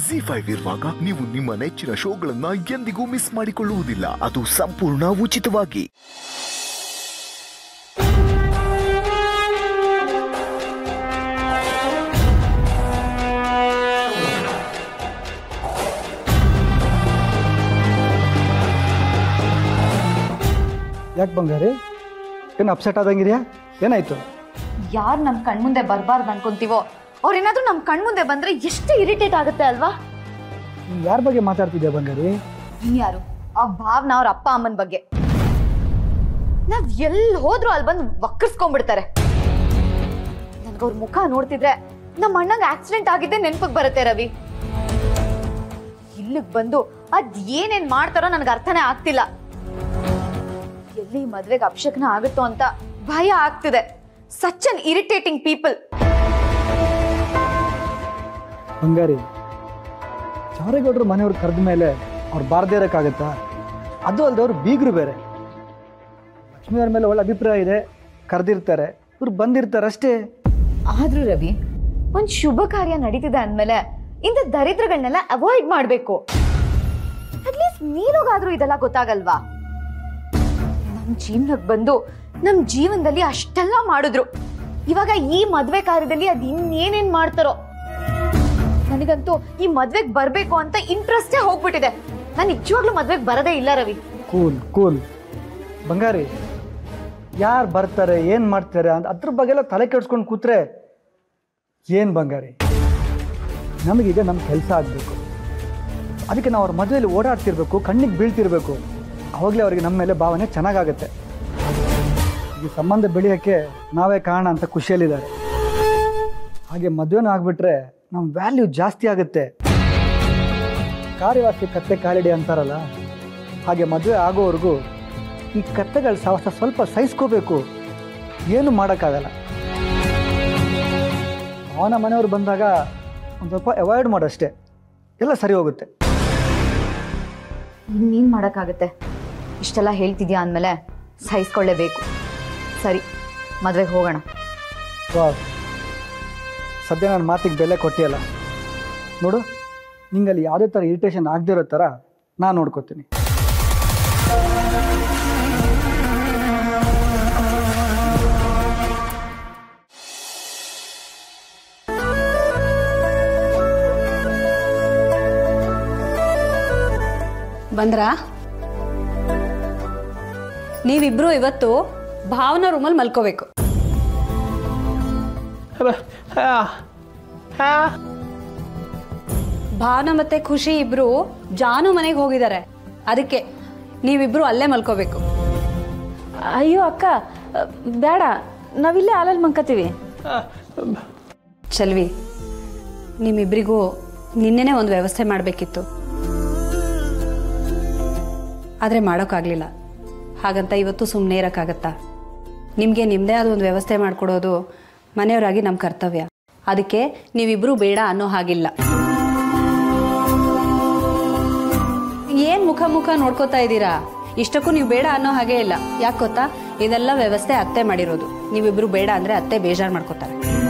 G five ಇರುವಾಗ ನೀವು ನಿಮ್ಮ ನೆಚ್ಚಿನ ಶೋಗಳನ್ನ ಎಂದಿಗೂ ಮಿಸ್ ಮಾಡಿಕೊಳ್ಳುವುದಿಲ್ಲ ಅದು ಸಂಪೂರ್ಣ ಉಚಿತವಾಗಿ ಯಾಕೆ ಬಂಗಾರಿ ಏನು ಅಪ್ಸೆಟ್ ಆದಂಗಿದೆಯಾ ಏನಾಯ್ತು ಯಾರು ನಮ್ಮ ಕಣ್ಮುಂದೆ ಬರಬಾರ್ದು ಅನ್ಕೊಂತೀವೋ ಅವ್ರೇನಾದ್ರೂ ನಮ್ಮ ಕಣ್ಮುಂದೆ ಬಂದ್ರೆ ಎಷ್ಟು ಇರಿಟೇಟ್ ಆಗುತ್ತೆ ಅಲ್ವಾ ನೀನು ಯಾರ ಬಗ್ಗೆ ಮಾತಾಡ್ತಿದ್ಯಾ ಬಂಗಾರಿ ಇನ್ಯಾರು ಆ ಭಾವನ ಅವ್ರ ಅಪ್ಪ ಅಮ್ಮನ ಬಗ್ಗೆ ನಾವ್ ಎಲ್ಲಿ ಹೋದ್ರು ಅಲ್ಲಿ ಬಂದು ವಕ್ಕರ್ಸ್ಕೊಂಡ್ಬಿಡ್ತಾರೆ ನನ್ಗವ್ರ ಮುಖ ನೋಡ್ತಿದ್ರೆ ನಮ್ಮ ಅಣ್ಣಂಗ ಆಕ್ಸಿಡೆಂಟ್ ಆಗಿದ್ದೆ ನೆನ್ಪಕ್ ಬರುತ್ತೆ ರವಿ ಇಲ್ಲಿಗ್ ಬಂದು ಅದ್ ಏನೇನ್ ಮಾಡ್ತಾರೋ ನನಗೆ ಅರ್ಥನೇ ಆಗ್ತಿಲ್ಲ ಎಲ್ಲಿ ಈ ಮದ್ವೆಗೆ ಅಪಶಕನ ಆಗುತ್ತೋ ಅಂತ ಭಯ ಆಗ್ತಿದೆ ಸಚ್ ಅನ್ ಇರಿಟೇಟಿಂಗ್ ಪೀಪಲ್ ಬಂಗಾರಿ ಚಾರೇಗೌಡರು ಮನೆಯವ್ರು ಕರೆದ ಮೇಲೆ ಅವ್ರು ಬಾರದೇ ಇರೋಕ್ಕಾಗತ್ತಾ ಅದು ಅಲ್ಲದೆ ಅವ್ರು ಬೀಗರು ಬೇರೆ ಲಕ್ಷ್ಮಿಯವ್ರ ಮೇಲೆ ಒಳ್ಳೆ ಅಭಿಪ್ರಾಯ ಇದೆ ಕರೆದಿರ್ತಾರೆ ಇವ್ರು ಬಂದಿರ್ತಾರೆ ಅಷ್ಟೇ ಆದ್ರೂ ರವಿ ಒಂದ್ ಶುಭ ಕಾರ್ಯ ನಡೀತಿದೆ ಅಂದ್ಮೇಲೆ ಇಂಥ ದರಿದ್ರಗಳನ್ನೆಲ್ಲ ಅವಾಯ್ಡ್ ಮಾಡ್ಬೇಕು ಅಟ್ಲೀಸ್ಟ್ ನೀನೋಗಾದ್ರೂ ಇದೆಲ್ಲ ಗೊತ್ತಾಗಲ್ವಾ ನಮ್ ಜೀವನಕ್ಕೆ ಬಂದು ನಮ್ ಜೀವನದಲ್ಲಿ ಅಷ್ಟೆಲ್ಲ ಮಾಡಿದ್ರು ಇವಾಗ ಈ ಮದ್ವೆ ಕಾರ್ಯದಲ್ಲಿ ಅದ್ ಇನ್ನೇನೇನ್ ಮಾಡ್ತಾರೋ ನನಗಂತೂ ಈ ಮದ್ವೆಗ್ ಬರ್ಬೇಕು ಅಂತ ಇಂಟ್ರೆಸ್ಟೇ ಹೋಗ್ಬಿಟ್ಟಿದೆ ನಾನು ನಿಜವಾಗ್ಲೂ ಮದ್ವೆಗ್ ಬರದೇ ಇಲ್ಲ ರವಿ ಕೂಲ್ ಕೂಲ್ ಬಂಗಾರಿ ಯಾರು ಬರ್ತಾರೆ ಏನು ಮಾಡ್ತಾರೆ ಅಂತ ಅದ್ರ ಬಗ್ಗೆ ಎಲ್ಲ ತಲೆ ಕೆಡ್ಸ್ಕೊಂಡು ಕೂತ್ರೆ ಏನು ಬಂಗಾರಿ ನಮಗೀಗ ನಮ್ಮ ಕೆಲಸ ಆಗಬೇಕು ಅದಕ್ಕೆ ನಾವು ಅವ್ರ ಮದುವೆಯಲ್ಲಿ ಓಡಾಡ್ತಿರ್ಬೇಕು ಕಣ್ಣಿಗೆ ಬೀಳ್ತಿರ್ಬೇಕು ಅವಾಗಲೇ ಅವರಿಗೆ ನಮ್ಮ ಮೇಲೆ ಭಾವನೆ ಚೆನ್ನಾಗಾಗುತ್ತೆ ಈ ಸಂಬಂಧ ಬೆಳೆಯೋಕ್ಕೆ ನಾವೇ ಕಾರಣ ಅಂತ ಖುಷಿಯಲ್ಲಿದ್ದಾರೆ ಹಾಗೆ ಮದುವೆನೂ ಆಗಿಬಿಟ್ರೆ ನಮ್ಮ ವ್ಯಾಲ್ಯೂ ಜಾಸ್ತಿ ಆಗುತ್ತೆ ಕಾರ್ಯವಾಸಿ ಕತ್ತೆ ಕಾಲಿಡಿ ಅಂತಾರಲ್ಲ ಹಾಗೆ ಮದುವೆ ಆಗೋವರೆಗೂ ಈ ಕತ್ತೆಗಳ ಸಾಹಸ ಸ್ವಲ್ಪ ಸಹಿಸ್ಕೋಬೇಕು ಏನು ಮಾಡೋಕ್ಕಾಗಲ್ಲ ಅವನ ಮನೆಯವ್ರು ಬಂದಾಗ ಒಂದು ಸ್ವಲ್ಪ ಅವಾಯ್ಡ್ ಮಾಡಷ್ಟೇ ಎಲ್ಲ ಸರಿ ಹೋಗುತ್ತೆ ಇನ್ನೇನ್ ಮಾಡಕ್ಕಾಗತ್ತೆ ಇಷ್ಟೆಲ್ಲ ಹೇಳ್ತಿದ್ಯಾ ಅಂದಮೇಲೆ ಸಹಿಸ್ಕೊಳ್ಳೇಬೇಕು ಸರಿ ಮದ್ವೆಗೆ ಹೋಗೋಣ ವಾ ಸದ್ಯ ನನ್ನ ಮಾತಿಗೆ ಬೆಲೆ ಕೊಟ್ಟಿಯಲ್ಲ ನೋಡು ನಿಂಗಲ್ಲಿ ಯಾವುದೇ ಥರ ಇರಿಟೇಷನ್ ಆಗದೇ ಇರೋ ಥರ ನಾನು ನೋಡ್ಕೋತೀನಿ ಬಂದ್ರಾ ನೀವಿಬ್ರು ಇವತ್ತು ಭಾವನ ರೂಮಲ್ಲಿ ಮಲ್ಕೋಬೇಕು ಭಾವನ ಮತ್ತೆ ಖುಷಿ ಇಬ್ರು ಜಾನು ಮನೆಗೆ ಹೋಗಿದ್ದಾರೆ ಅದಕ್ಕೆ ನೀವಿಬ್ರು ಅಲ್ಲೇ ಮಲ್ಕೋಬೇಕು ಅಯ್ಯೋ ಅಕ್ಕ ಬೇಡ ನಾವಿಲ್ಲೇ ಹಾಲಲ್ಲಿ ಮಂಕತೀವಿ ಚಲ್ವಿ ನಿಮ್ಮಿಬ್ರಿಗೂ ನಿನ್ನೆನೇ ಒಂದು ವ್ಯವಸ್ಥೆ ಮಾಡಬೇಕಿತ್ತು ಆದರೆ ಮಾಡೋಕ್ಕಾಗಲಿಲ್ಲ ಹಾಗಂತ ಇವತ್ತು ಸುಮ್ಮನೆ ಇರೋಕ್ಕಾಗತ್ತಾ ನಿಮಗೆ ನಿಮ್ಮದೇ ಆದ ಒಂದು ವ್ಯವಸ್ಥೆ ಮಾಡಿಕೊಡೋದು ಮನೆಯವರಾಗಿ ನಮ್ಮ ಕರ್ತವ್ಯ ಅದಕ್ಕೆ ನೀವಿಬ್ಬರು ಬೇಡ ಅನ್ನೋ ಹಾಗಿಲ್ಲ ಏನು ಮುಖ ಮುಖ ನೋಡ್ಕೋತಾ ಇದ್ದೀರಾ ಇಷ್ಟಕ್ಕೂ ನೀವು ಬೇಡ ಅನ್ನೋ ಹಾಗೆ ಇಲ್ಲ ಯಾಕೆ ಗೊತ್ತಾ ಇದೆಲ್ಲ ವ್ಯವಸ್ಥೆ ಅತ್ತೆ ಮಾಡಿರೋದು ನೀವಿಬ್ರು ಬೇಡ ಅಂದರೆ ಅತ್ತೆ ಬೇಜಾರು ಮಾಡ್ಕೋತಾರೆ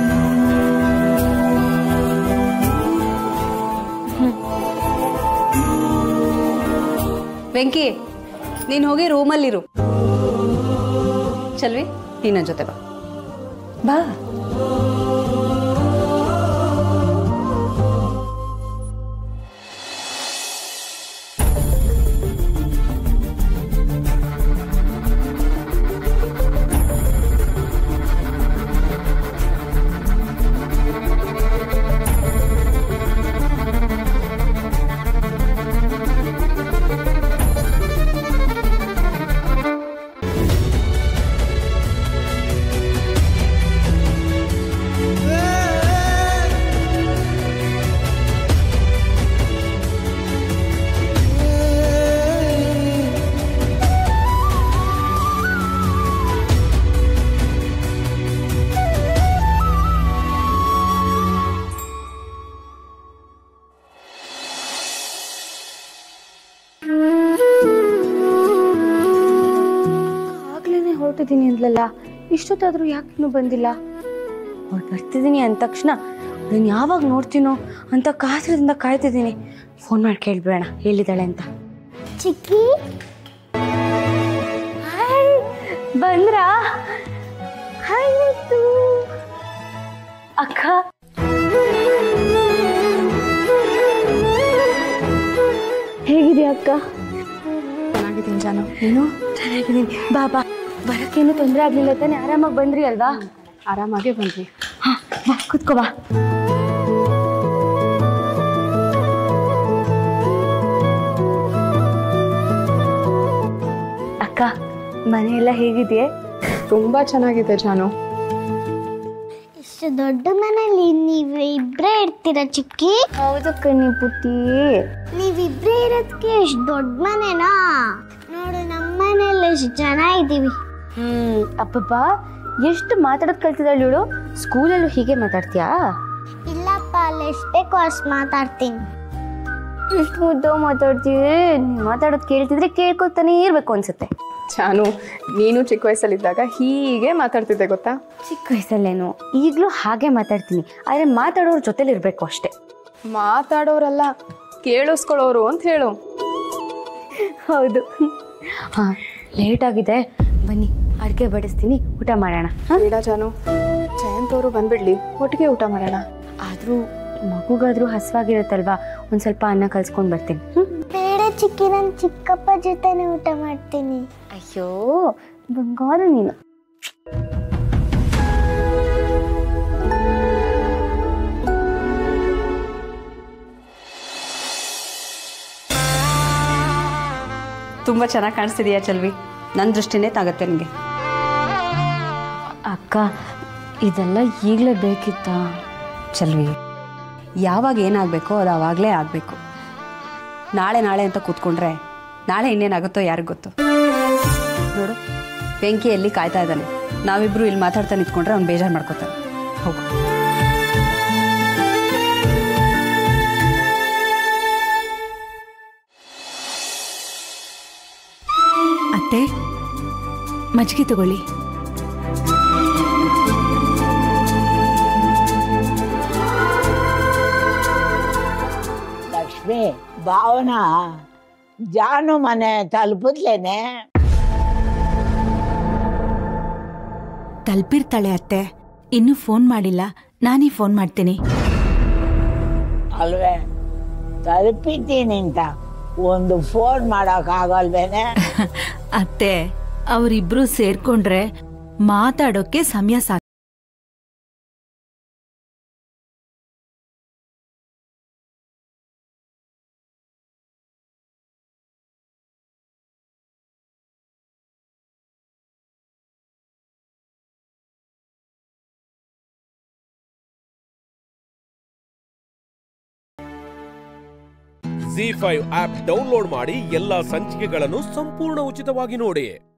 ವೆಂಕಿ ನೀನು ಹೋಗಿ ರೂಮಲ್ಲಿರು ಚಲ್ವಿ ನೀನು ನನ್ನ ಜೊತೆ ಬಾ ಬಾ ಆಗ್ಲೇನೆ ಹೊರಟಿದ್ದೀನಿ ಅಂದ್ಲಲ್ಲ ಇಷ್ಟೊತ್ತಾದ್ರೂ ಯಾಕೆ ಇನ್ನೂ ಬಂದಿಲ್ಲ ಅವ್ಳು ಬರ್ತಿದ್ದೀನಿ ಅಂದ ತಕ್ಷಣ ನಾನು ಯಾವಾಗ ನೋಡ್ತೀನೋ ಅಂತ ಕಾತ್ರದಿಂದ ಕಾಯ್ತಿದ್ದೀನಿ ಫೋನ್ ಮಾಡಿ ಕೇಳ್ಬೇಡ ಹೇಳಿದಾಳೆ ಅಂತ ಚಿಕ್ಕಿ ಹಾಯ್ ಬಂದ್ರಾ ಹಾಯ್ ಮುತ್ತು. ಅಕ್ಕ ಹೇಗಿದೆಯಾ ಅಕ್ಕ ಚೆನ್ನಾಗಿದ್ದೀನಿ ಜಾನು ನೀನು ಚೆನ್ನಾಗಿದ್ದೀನಿ ಬಾ ಬಾ ಬರಕ್ಕೇನು ತೊಂದರೆ ಆಗ್ಲಿಲ್ಲ ತಾನೆ ಆರಾಮಾಗಿ ಬಂದ್ರಿ ಅಲ್ವಾ ಆರಾಮಾಗೇ ಬಂದ್ವಿ ಹಾ ಬಾ ಕುತ್ಕೋ ಬಾ ಅಕ್ಕ ಮನೆಯೆಲ್ಲ ಹೇಗಿದೆಯೇ ತುಂಬ ಚೆನ್ನಾಗಿದೆ ಜಾನು ಇಷ್ಟು ದೊಡ್ಡ ಮನೇಲಿ ನೀವು ಇಬ್ರೇ ಇರ್ತೀರಾ ಚಿಕ್ಕಿ ಹೌದು ಕಣ್ಣಿ ಪುಟ್ಟಿ ನೀವಿಬ್ರೇ ಇರೋದಕ್ಕೆ ಎಷ್ಟು ದೊಡ್ಡ ಮನೆನಾ ನೋಡು ನಮ್ಮ ಮನೇಲಿ ಎಷ್ಟು ಜನ ಇದ್ದೀವಿ ಹ್ಮ್ ಅಪ್ಪಪ್ಪ ಎಷ್ಟು ಮಾತಾಡೋದು ಕಲ್ತಿದ್ದಾಳೆ ಇವಳು ಸ್ಕೂಲಲ್ಲೂ ಹೀಗೆ ಮಾತಾಡ್ತೀಯಾ ಇಲ್ಲಪ್ಪ ಅಲ್ಲಿ ಎಷ್ಟು ಬೇಕೋ ಅಷ್ಟು ಮಾತಾಡ್ತೀನಿ ಎಷ್ಟು ಮುದ್ದ ಮಾತಾಡ್ತೀವಿ ನೀನ್ ಮಾತಾಡೋದು ಕೇಳ್ತಿದ್ರೆ ಕೇಳ್ಕೊತಾನೆ ಇರ್ಬೇಕು ಅನ್ಸುತ್ತೆ ಜಾನು ನೀನು ಚಿಕ್ಕ ವಯಸ್ಸಲ್ಲಿದ್ದಾಗ ಹೀಗೆ ಮಾತಾಡ್ತಿದ್ದೆ ಗೊತ್ತಾ ಚಿಕ್ಕ ವಯಸ್ಸಲ್ಲೇನು ಈಗಲೂ ಹಾಗೆ ಮಾತಾಡ್ತೀನಿ ಆದ್ರೆ ಮಾತಾಡೋರ್ ಜೊತೆಲಿ ಇರ್ಬೇಕು ಅಷ್ಟೇ ಮಾತಾಡೋರಲ್ಲ ಕೇಳಿಸ್ಕೊಳ್ಳೋರು ಅಂತ ಹೇಳು ಹೌದು ಹಾ ಲೇಟ್ ಆಗಿದೆ ಬನ್ನಿ ಅಡುಗೆ ಬಡಿಸ್ತೀನಿ ಊಟ ಮಾಡೋಣ ಬೇಡ ಜಾನು ಜಯಂತ್ ಅವರು ಬಂದ್ಬಿಡ್ಲಿ ಒಟ್ಟಿಗೆ ಊಟ ಮಾಡೋಣ ಆದ್ರೂ ಮಗುಗಾದ್ರೂ ಹಸ್ವಾಗಿರುತ್ತಲ್ವಾ ಒಂದ್ ಸ್ವಲ್ಪ ಅನ್ನ ಕಲ್ಸ್ಕೊಂಡ್ ಬರ್ತೀನಿ ಹ್ಮ್ ಬೇಡ ಚಿಕ್ಕಿ ನಾನು ಚಿಕ್ಕಪ್ಪ ಜೊತೆನೆ ಊಟ ಮಾಡ್ತೀನಿ ಅಯ್ಯೋ ಬಂಗಾರ ನೀನು ತುಂಬ ಚೆನ್ನಾಗಿ ಕಾಣಿಸ್ತಿದೆಯಾ ಚಲ್ವಿ ನನ್ನ ದೃಷ್ಟಿನೇ ತಾಗತ್ತೆ ನನಗೆ ಅಕ್ಕ ಇದೆಲ್ಲ ಈಗಲೇ ಬೇಕಿತ್ತಾ ಚಲ್ವಿ ಯಾವಾಗ ಏನಾಗಬೇಕೋ ಅದು ಆವಾಗಲೇ ಆಗಬೇಕು ನಾಳೆ ನಾಳೆ ಅಂತ ಕೂತ್ಕೊಂಡ್ರೆ ನಾಳೆ ಇನ್ನೇನಾಗುತ್ತೋ ಯಾರಿಗೆ ಗೊತ್ತು ನೋಡು ಬೆಂಕಿ ಎಲ್ಲಿ ಕಾಯ್ತಾ ಇದ್ದಾನೆ ನಾವಿಬ್ರು ಇಲ್ಲಿ ಮಾತಾಡ್ತಾ ನಿಂತ್ಕೊಂಡ್ರೆ ಅವ್ನು ಬೇಜಾರು ಮಾಡ್ಕೋತಾನೆ ಹೋಗು ಅತ್ತೆ ಮಜ್ಜಿಗೆ ತಗೊಳ್ಳಿ ಲಕ್ಷ್ಮಿ ಭಾವನಾ ಜಾನು ಮನೆ ತಲುಪಿದ್ಲೇನೆ ತಲುಪಿರ್ತಾಳೆ ಅತ್ತೆ ಇನ್ನೂ ಫೋನ್ ಮಾಡಿಲ್ಲ ನಾನೇ ಫೋನ್ ಮಾಡ್ತೀನಿ ಅಲ್ವೇ ತಲುಪಿದ್ದೀನಿ ಅಂತ ಒಂದು ಫೋನ್ ಮಾಡಕ್ ಆಗಲ್ವೇನೆ ಅತ್ತೆ ಅವರಿಬ್ರು ಸೇರ್ಕೊಂಡ್ರೆ ಮಾತಾಡೋಕೆ ಸಮಯ ಸಾಕು ಜಿ ಫೈವ್ ಆಪ್ ಡೌನ್ಲೋಡ್ ಮಾಡಿ ಎಲ್ಲಾ ಸಂಚಿಕೆಗಳನ್ನು ಸಂಪೂರ್ಣ ಉಚಿತವಾಗಿ ನೋಡಿ